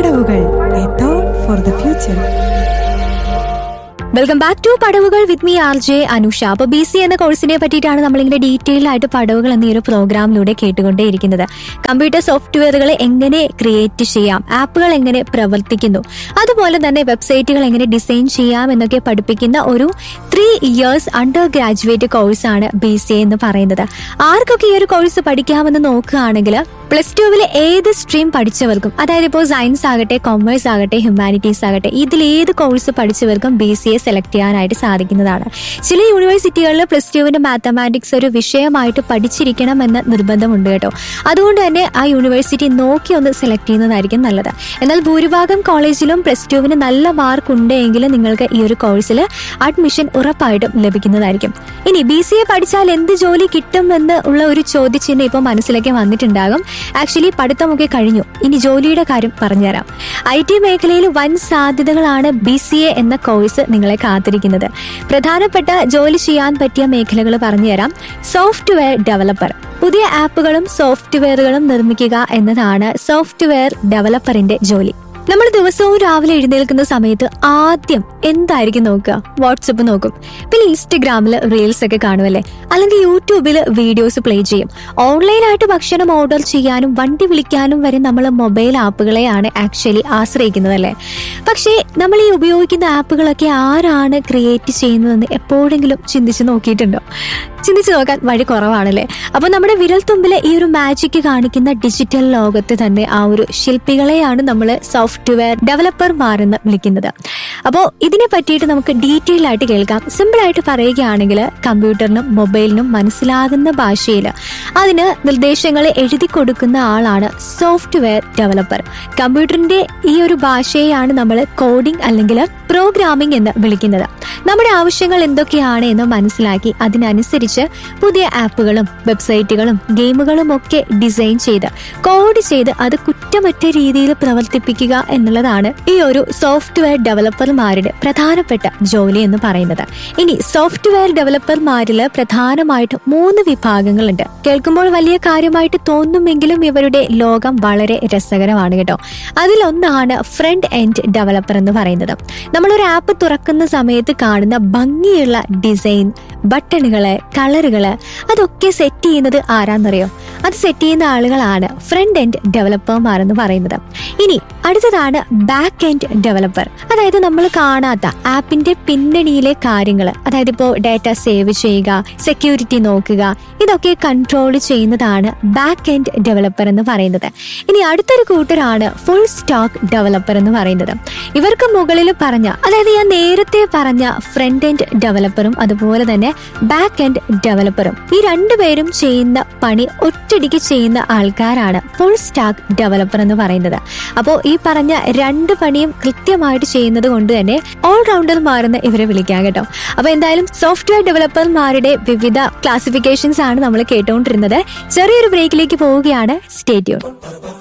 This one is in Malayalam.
പടവുകൾ a thought for the future welcome back to Padavukal with me R J Anusha അപ്പൊ ബി സി എന്ന കോഴ്സിനെ പറ്റിയിട്ടാണ് നമ്മളിങ്ങനെ ഡീറ്റെയിൽ ആയിട്ട് പടവുകൾ എന്ന ഈ ഒരു പ്രോഗ്രാമിലൂടെ കേട്ടുകൊണ്ടേയിരിക്കുന്നത് കമ്പ്യൂട്ടർ സോഫ്റ്റ്വെയറുകൾ എങ്ങനെ ക്രിയേറ്റ് ചെയ്യാം ആപ്പുകൾ എങ്ങനെ പ്രവർത്തിക്കുന്നു അതുപോലെ തന്നെ വെബ്സൈറ്റുകൾ എങ്ങനെ ഡിസൈൻ ചെയ്യാം എന്നൊക്കെ പഠിപ്പിക്കുന്ന ഒരു ത്രീ ഇയേഴ്സ് അണ്ടർ ഗ്രാജുവേറ്റ് കോഴ്സാണ് ബി സി എ എന്ന് പറയുന്നത് ആർക്കൊക്കെ ഈ ഒരു കോഴ്സ് പഠിക്കാമെന്ന് നോക്കുകയാണെങ്കിൽ പ്ലസ് ടുവിൽ ഏത് സ്ട്രീം പഠിച്ചവർക്കും അതായത് ഇപ്പോൾ സയൻസ് ആകട്ടെ കൊമേഴ്സ് ആകട്ടെ ഹ്യൂമാനിറ്റീസ് ആകട്ടെ ഇതിൽ ഏത് കോഴ്സ് പഠിച്ചവർക്കും ബി സി എ സെലക്ട് ചെയ്യാനായിട്ട് സാധിക്കുന്നതാണ് ചില യൂണിവേഴ്സിറ്റികളിൽ പ്ലസ് ടുവിന്റെ മാത്തമാറ്റിക്സ് ഒരു വിഷയമായിട്ട് പഠിച്ചിരിക്കണം എന്ന നിർബന്ധമുണ്ട് കേട്ടോ അതുകൊണ്ട് തന്നെ ആ യൂണിവേഴ്സിറ്റി നോക്കി ഒന്ന് സെലക്ട് ചെയ്യുന്നതായിരിക്കും നല്ലത് എന്നാൽ ഭൂരിഭാഗം കോളേജിലും പ്ലസ് ടുവിന് നല്ല മാർക്ക് ഉണ്ടെങ്കിൽ നിങ്ങൾക്ക് ഈ ഒരു കോഴ്സിൽ അഡ്മിഷൻ ഉറപ്പായിട്ടും ലഭിക്കുന്നതായിരിക്കും ഇനി ബി സി എ പഠിച്ചാൽ എന്ത് ജോലി കിട്ടും എന്ന് ഉള്ള ഒരു ചോദ്യചിഹ്നം ഇപ്പോൾ മനസ്സിലേക്ക് വന്നിട്ടുണ്ടാകും ആക്ച്വലി പഠിത്തമൊക്കെ കഴിഞ്ഞു ഇനി ജോലിയുടെ കാര്യം പറഞ്ഞുതരാം ഐ ടി മേഖലയിൽ വൻ സാധ്യതകളാണ് ബി സി എ എന്ന കോഴ്സ് നിങ്ങളെ കാത്തിരിക്കുന്നത് പ്രധാനപ്പെട്ട ജോലി ചെയ്യാൻ പറ്റിയ മേഖലകൾ പറഞ്ഞുതരാം സോഫ്റ്റ്വെയർ ഡെവലപ്പർ പുതിയ ആപ്പുകളും സോഫ്റ്റ്വെയറുകളും നിർമ്മിക്കുക എന്നതാണ് സോഫ്റ്റ്വെയർ ഡെവലപ്പറിന്റെ ജോലി നമ്മൾ ദിവസവും രാവിലെ എഴുന്നേൽക്കുന്ന സമയത്ത് ആദ്യം എന്തായിരിക്കും നോക്കുക വാട്സപ്പ് നോക്കും പിന്നെ ഇൻസ്റ്റഗ്രാമിൽ റീൽസ് ഒക്കെ കാണുമല്ലേ അല്ലെങ്കിൽ യൂട്യൂബിൽ വീഡിയോസ് പ്ലേ ചെയ്യും ഓൺലൈനായിട്ട് ഭക്ഷണം ഓർഡർ ചെയ്യാനും വണ്ടി വിളിക്കാനും വരെ നമ്മൾ മൊബൈൽ ആപ്പുകളെയാണ് ആക്ച്വലി ആശ്രയിക്കുന്നതല്ലേ പക്ഷേ നമ്മൾ ഈ ഉപയോഗിക്കുന്ന ആപ്പുകളൊക്കെ ആരാണ് ക്രിയേറ്റ് ചെയ്യുന്നതെന്ന് എപ്പോഴെങ്കിലും ചിന്തിച്ച് നോക്കിയിട്ടുണ്ടോ ചിന്തിച്ചു നോക്കാൻ വഴി കുറവാണല്ലേ അപ്പൊ നമ്മുടെ വിരൽത്തുമ്പിലെ ഈ ഒരു മാജിക് കാണിക്കുന്ന ഡിജിറ്റൽ ലോകത്ത് തന്നെ ആ ഒരു ശില്പികളെയാണ് നമ്മൾ സോഫ്റ്റ്വെയർ ഡെവലപ്പർമാരെന്ന് വിളിക്കുന്നത് അപ്പോൾ ഇതിനെ പറ്റിയിട്ട് നമുക്ക് ഡീറ്റെയിൽ ആയിട്ട് കേൾക്കാം സിമ്പിൾ ആയിട്ട് പറയുകയാണെങ്കിൽ കമ്പ്യൂട്ടറിനും മൊബൈലിനും മനസ്സിലാകുന്ന ഭാഷയിൽ അതിന് നിർദ്ദേശങ്ങൾ എഴുതി കൊടുക്കുന്ന ആളാണ് സോഫ്റ്റ്വെയർ ഡെവലപ്പർ കമ്പ്യൂട്ടറിന്റെ ഈ ഒരു ഭാഷയെയാണ് നമ്മൾ കോഡിംഗ് അല്ലെങ്കിൽ പ്രോഗ്രാമിംഗ് എന്ന് വിളിക്കുന്നത് നമ്മുടെ ആവശ്യങ്ങൾ എന്തൊക്കെയാണ് എന്ന് മനസ്സിലാക്കി അതിനനുസരിച്ച് പുതിയ ആപ്പുകളും വെബ്സൈറ്റുകളും ഗെയിമുകളും ഒക്കെ ഡിസൈൻ ചെയ്ത് കോഡ് ചെയ്ത് അത് കുറ്റമറ്റ രീതിയിൽ പ്രവർത്തിപ്പിക്കുക എന്നുള്ളതാണ് ഈ ഒരു സോഫ്റ്റ്വെയർ ഡെവലപ്പർമാരുടെ പ്രധാനപ്പെട്ട ജോലി എന്ന് പറയുന്നത് ഇനി സോഫ്റ്റ്വെയർ ഡെവലപ്പർമാരിൽ പ്രധാനമായിട്ട് മൂന്ന് വിഭാഗങ്ങളുണ്ട് കേൾക്കുമ്പോൾ വലിയ കാര്യമായിട്ട് തോന്നുമെങ്കിലും ഇവരുടെ ലോകം വളരെ രസകരമാണ് കേട്ടോ അതിലൊന്നാണ് ഫ്രണ്ട് എൻഡ് ഡെവലപ്പർ എന്ന് പറയുന്നത് നമ്മളൊരു ആപ്പ് തുറക്കുന്ന സമയത്ത് കാണുന്ന ഭംഗിയുള്ള ഡിസൈൻ ബട്ടണുകള് കളറുകള് അതൊക്കെ സെറ്റ് ചെയ്യുന്നത് ആരാന്നറിയോ അത് സെറ്റ് ചെയ്യുന്ന ആളുകളാണ് ഫ്രണ്ട് എൻഡ് ഡെവലപ്പർമാർ എന്ന് പറയുന്നത് ഇനി അടുത്തതാണ് ബാക്ക് എൻഡ് ഡെവലപ്പർ അതായത് നമ്മൾ കാണാത്ത ആപ്പിന്റെ പിന്നണിയിലെ കാര്യങ്ങൾ അതായത് ഇപ്പോൾ ഡാറ്റ സേവ് ചെയ്യുക സെക്യൂരിറ്റി നോക്കുക ഇതൊക്കെ കൺട്രോൾ ചെയ്യുന്നതാണ് ബാക്ക് എൻഡ് ഡെവലപ്പർ എന്ന് പറയുന്നത് ഇനി അടുത്തൊരു കൂട്ടരാണ് ഫുൾ സ്റ്റോക്ക് ഡെവലപ്പർ എന്ന് പറയുന്നത് ഇവർക്ക് മുകളിൽ പറഞ്ഞ അതായത് ഞാൻ നേരത്തെ പറഞ്ഞ ഫ്രണ്ട് എൻഡ് ഡെവലപ്പറും അതുപോലെ തന്നെ ബാക്ക് എൻഡ് ഡെവലപ്പറും ഈ രണ്ടുപേരും ചെയ്യുന്ന പണി ഒറ്റടിക്ക് ചെയ്യുന്ന ആൾക്കാരാണ് ഫുൾ സ്റ്റാക്ക് ഡെവലപ്പർ എന്ന് പറയുന്നത് അപ്പോൾ ഈ പറഞ്ഞ രണ്ട് പണിയും കൃത്യമായിട്ട് ചെയ്യുന്നത് കൊണ്ട് തന്നെ ഓൾറൗണ്ടർമാരെന്ന് ഇവരെ വിളിക്കാം കേട്ടോ അപ്പൊ എന്തായാലും സോഫ്റ്റ്വെയർ ഡെവലപ്പർമാരുടെ വിവിധ ക്ലാസിഫിക്കേഷൻസ് ആണ് നമ്മൾ കേട്ടുകൊണ്ടിരുന്നത് ചെറിയൊരു ബ്രേക്കിലേക്ക് പോവുകയാണ് സ്റ്റേറ്റ്യൂൺ